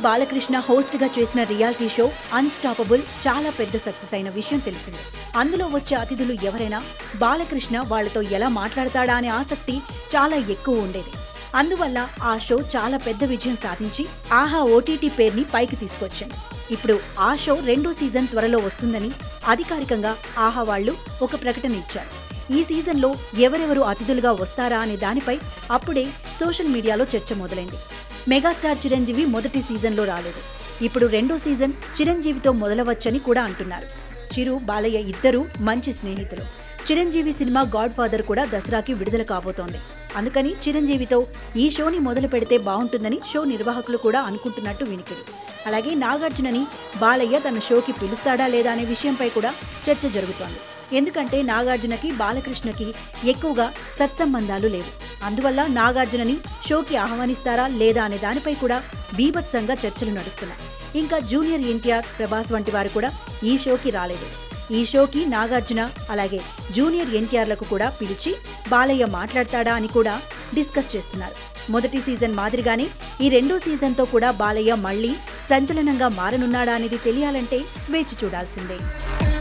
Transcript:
Balakrishna host గా చేసిన reality show unstoppable చాలా పెద్ద సక్సెస్ అయిన విషయం తెలిసిందే అందులో వచ్చే అతిథులు ఎవరైనా బాలకృష్ణ వాళ్ళతో ఎలా మాట్లాడతాడా అనే ఆసక్తి చాలా ఎక్కువ ఉండేది అందువల్ల ఆ షో చాలా పెద్ద విజయం సాధించి ఆహా ఓటీటీ పేరుని పైకి తీసుకొచ్చింది ఇప్పుడు ఆ షో రెండో సీజన్ త్వరలో వస్తుందని అధికారికంగా ఆహా వాళ్ళు ఒక ప్రకటన ఇచ్చారు ఈ సీజన్లో ఎవరెవరు అతిథులుగా వస్తారా అనే దానిపై అప్పుడే సోషల్ మీడియాలో చర్చ మొదలైంది మెగాస్టార్ చిరంజీవి మొదటి సీజన్లో రాలేదు ఇప్పుడు రెండో సీజన్ చిరంజీవితో మొదలవచ్చని కూడా అంటున్నారు చిరు బాలయ్య ఇద్దరూ మంచి స్నేహితులు చిరంజీవి సినిమా గాడ్ ఫాదర్ కూడా దసరాకి విడుదల కాబోతోంది అందుకని చిరంజీవితో ఈ షోని మొదలు పెడితే బాగుంటుందని షో నిర్వాహకులు కూడా అనుకుంటున్నట్టు వినికిడి అలాగే నాగార్జునని బాలయ్య తన షోకి పిలుస్తాడా లేదా అనే విషయంపై కూడా చర్చ జరుగుతోంది ఎందుకంటే నాగార్జునకి బాలకృష్ణకి ఎక్కువగా సత్సంబంధాలు లేవు అందువల్ల నాగార్జునని షోకి ఆహ్వానిస్తారా లేదా అనే దానిపై కూడా బీభత్సంగా చర్చలు నడుస్తున్నాయి ఇంకా జూనియర్ ఎన్టీఆర్ ప్రభాస్ వంటి వారు కూడా ఈ షోకి రాలేదు ఈ షోకి నాగార్జున అలాగే జూనియర్ ఎన్టీఆర్లకు కూడా పిలిచి బాలయ్య మాట్లాడతాడా అని కూడా డిస్కస్ చేస్తున్నారు మొదటి సీజన్ మాదిరిగానే ఈ రెండో సీజన్తో కూడా బాలయ్య మళ్ళీ సంచలనంగా మారనున్నాడా అనేది తెలియాలంటే వేచి చూడాల్సిందే